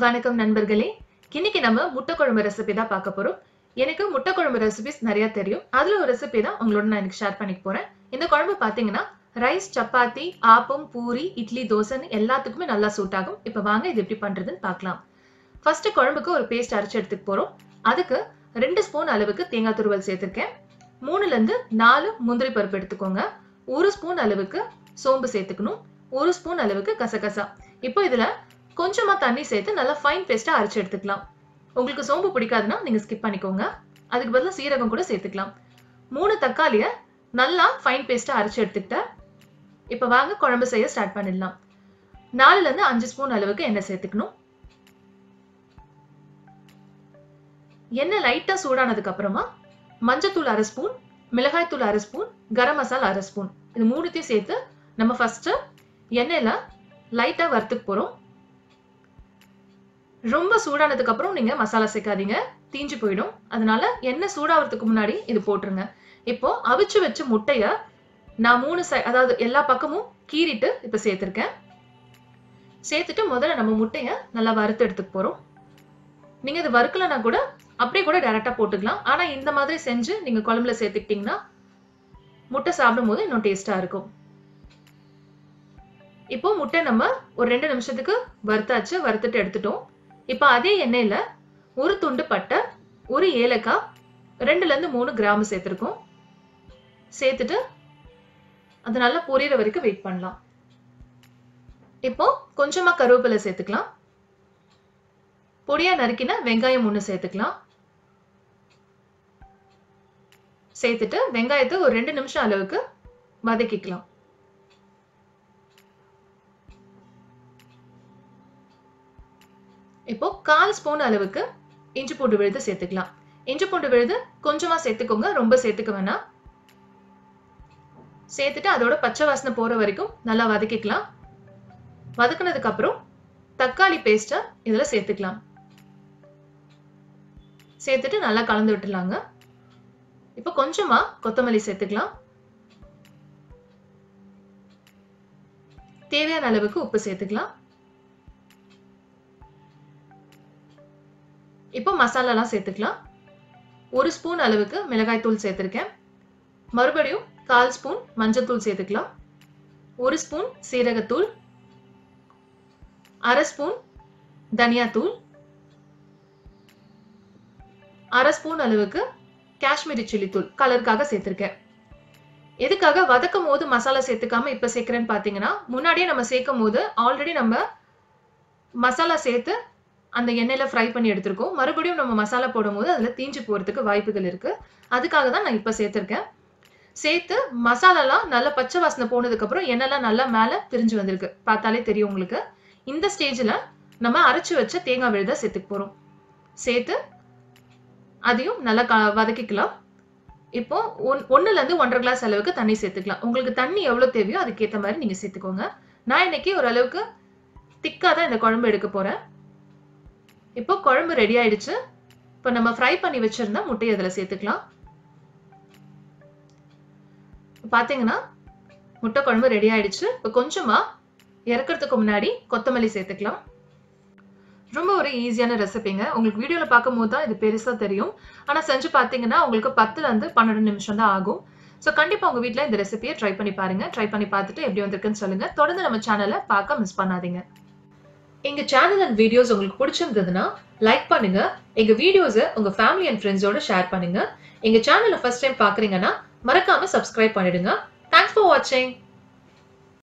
வணக்கம் நண்பர்களே இன்னைக்கு நம்ம முட்டை குழம்பு ரெசிபி தான் பார்க்க போறோம் எனக்கு முட்டை குழம்பு ரெசிபிஸ் நிறைய தெரியும் அதுல ஒரு ரெசிபி தான் உங்களோட நான் எனக்கு ஷேர் பண்ணிக்க போறேன் இந்த குழம்பு பாத்தீங்கன்னா ரைஸ் சப்பாத்தி ஆப்பம் பூரி இட்லி தோசைன்னு எல்லாத்துக்குமே நல்லா சூட் ஆகும் இப்போ வாங்க இது எப்படி பண்றதுன்னு பார்க்கலாம் ஃபர்ஸ்ட் குழம்புக்கு ஒரு பேஸ்ட் அரைச்சு எடுத்துக்க போறோம் அதுக்கு ரெண்டு ஸ்பூன் அளவுக்கு தேங்காய் துருவல் சேர்த்திருக்கேன் மூணுல இருந்து நாலு முந்திரி பருப்பு எடுத்துக்கோங்க ஒரு ஸ்பூன் அளவுக்கு சோம்பு சேர்த்துக்கணும் ஒரு ஸ்பூன் அளவுக்கு கசகசா இப்போ இதுல கொஞ்சமா தண்ணி சேர்த்து நல்லா ஃபைன் பேஸ்டா அரைச்சு எடுத்துக்கலாம் உங்களுக்கு சோம்பு பிடிக்காதுன்னா நீங்க ஸ்கிப் பண்ணிக்கோங்க அதுக்கு பதிலா சீரகம் கூட சேர்த்துக்கலாம் மூணு தக்காளிய நல்லா ஃபைன் பேஸ்டா அரைச்சு எடுத்துக்கிட்டேன் இப்போ வாங்க குழம்பு செய்ய ஸ்டார்ட் பண்ணிடலாம் நாலுல இருந்து அஞ்சு ஸ்பூன் அளவுக்கு எண்ணெய் சேர்த்துக்கணும் எண்ணெய் லைட்டா சூடானதுக்கு அப்புறமா மஞ்சத்தூள் அரை ஸ்பூன் மிளகாய் தூள் அரை ஸ்பூன் கரம் மசாலா அரை ஸ்பூன் இது மூணுத்தையும் சேர்த்து நம்ம ஃபர்ஸ்ட் எண்ணெயில லைட்டா வறுத்துக்க போறோம் ரொம்ப சூடானதுக்கு அப்புறம் நீங்க மசாலா சேர்க்காதீங்க தீஞ்சு போயிடும் அதனால எண்ணெய் சூடாகிறதுக்கு முன்னாடி இது போட்டுருங்க இப்போ அவிச்சு வச்ச முட்டைய நான் மூணு சை அதாவது எல்லா பக்கமும் கீறிட்டு இப்ப சேர்த்திருக்கேன் சேர்த்துட்டு முதல்ல நம்ம முட்டைய நல்லா வறுத்து எடுத்துக்க போறோம் நீங்க இது வறுக்கலனா கூட அப்படியே கூட டைரக்டா போட்டுக்கலாம் ஆனா இந்த மாதிரி செஞ்சு நீங்க குழம்புல சேர்த்துக்கிட்டீங்கன்னா முட்டை சாப்பிடும் போது இன்னும் டேஸ்டா இருக்கும் இப்போ முட்டை நம்ம ஒரு ரெண்டு நிமிஷத்துக்கு வறுத்தாச்சு வறுத்துட்டு எடுத்துட்டோம் இப்போ அதே எண்ணெயில ஒரு துண்டு பட்டை ஒரு ஏலக்காய் ரெண்டுல இருந்து மூணு கிராம் சேர்த்திருக்கோம் சேர்த்துட்டு அது நல்லா பொரியற வரைக்கும் வெயிட் பண்ணலாம் இப்போ கொஞ்சமா கருவேப்பிலை சேர்த்துக்கலாம் பொடியா நறுக்கின வெங்காயம் ஒன்று சேர்த்துக்கலாம் சேர்த்துட்டு வெங்காயத்தை ஒரு ரெண்டு நிமிஷம் அளவுக்கு வதக்கிக்கலாம் இப்போ கால் ஸ்பூன் அளவுக்கு இஞ்சி பூண்டு விழுது சேர்த்துக்கலாம் இஞ்சி பூண்டு விழுது கொஞ்சமா சேர்த்துக்கோங்க ரொம்ப சேர்த்துக்க வேணாம் சேர்த்துட்டு அதோட பச்சை வாசனை போற வரைக்கும் நல்லா வதக்கிக்கலாம் வதக்குனதுக்கு அப்புறம் தக்காளி பேஸ்டை இதுல சேர்த்துக்கலாம் சேர்த்துட்டு நல்லா கலந்து விட்டுலாங்க இப்போ கொஞ்சமா கொத்தமல்லி சேர்த்துக்கலாம் தேவையான அளவுக்கு உப்பு சேர்த்துக்கலாம் இப்போ மசாலாலாம் சேர்த்துக்கலாம் ஒரு ஸ்பூன் அளவுக்கு மிளகாய் தூள் சேர்த்துருக்கேன் மறுபடியும் கால் ஸ்பூன் மஞ்சத்தூள் சேர்த்துக்கலாம் ஒரு ஸ்பூன் சீரகத்தூள் அரை ஸ்பூன் தனியாத்தூள் அரை ஸ்பூன் அளவுக்கு காஷ்மீரி சில்லி தூள் கலருக்காக சேர்த்திருக்கேன் எதுக்காக வதக்கும் போது மசாலா சேர்த்துக்காம இப்ப சேர்க்கிறேன்னு பாத்தீங்கன்னா முன்னாடியே நம்ம சேர்க்கும் போது ஆல்ரெடி நம்ம மசாலா சேர்த்து அந்த எண்ணெயில ஃப்ரை பண்ணி எடுத்திருக்கோம் மறுபடியும் நம்ம மசாலா போடும்போது அதுல தீஞ்சு போறதுக்கு வாய்ப்புகள் இருக்கு அதுக்காக தான் நான் இப்ப சேர்த்திருக்கேன் சேர்த்து மசாலாலாம் நல்லா பச்சை வாசனை போனதுக்கு அப்புறம் எண்ணெய்லாம் நல்லா மேல பிரிஞ்சு வந்திருக்கு பார்த்தாலே தெரியும் உங்களுக்கு இந்த ஸ்டேஜ்ல நம்ம அரைச்சு வச்ச தேங்காய் விழுத சேர்த்துக்க போறோம் சேர்த்து அதையும் நல்லா வதக்கிக்கலாம் இப்போ ஒன் ஒன்னுல இருந்து ஒன்றரை கிளாஸ் அளவுக்கு தண்ணி சேர்த்துக்கலாம் உங்களுக்கு தண்ணி எவ்வளவு தேவையோ அதுக்கேற்ற மாதிரி நீங்க சேர்த்துக்கோங்க நான் இன்னைக்கு ஓரளவுக்கு திக்கா தான் இந்த குழம்பு எடுக்க போறேன் இப்போ குழம்பு ரெடி ஆயிடுச்சு இப்போ நம்ம ஃப்ரை பண்ணி வச்சிருந்தா முட்டையை அதில் சேர்த்துக்கலாம் பாத்தீங்கன்னா முட்டை குழம்பு ரெடி ஆயிடுச்சு இப்போ கொஞ்சமா இறக்கிறதுக்கு முன்னாடி கொத்தமல்லி சேர்த்துக்கலாம் ரொம்ப ஒரு ஈஸியான ரெசிபிங்க உங்களுக்கு வீடியோவில் பார்க்கும்போது தான் இது பெருசாக தெரியும் ஆனால் செஞ்சு பார்த்தீங்கன்னா உங்களுக்கு பத்துலேருந்து பன்னெண்டு நிமிஷம் தான் ஆகும் ஸோ கண்டிப்பாக உங்கள் வீட்டில் இந்த ரெசிபியை ட்ரை பண்ணி பாருங்க ட்ரை பண்ணி பார்த்துட்டு எப்படி வந்திருக்குன்னு சொல்லுங்க தொடர்ந்து நம்ம சேனலை பார்க்க மிஸ் பண்ணாதீங்க எங்க சேனல் அண்ட் வீடியோஸ் உங்களுக்கு பிடிச்சிருந்ததுன்னா லைக் பண்ணுங்க எங்க வீடியோஸை உங்க ஃபேமிலி அண்ட் ஃப்ரெண்ட்ஸோட ஷேர் பண்ணுங்க எங்க சேனலை ஃபர்ஸ்ட் டைம் பாக்குறீங்கன்னா மறக்காம சப்ஸ்கிரைப் பண்ணிடுங்க தேங்க்ஸ் ஃபார் வாட்சிங்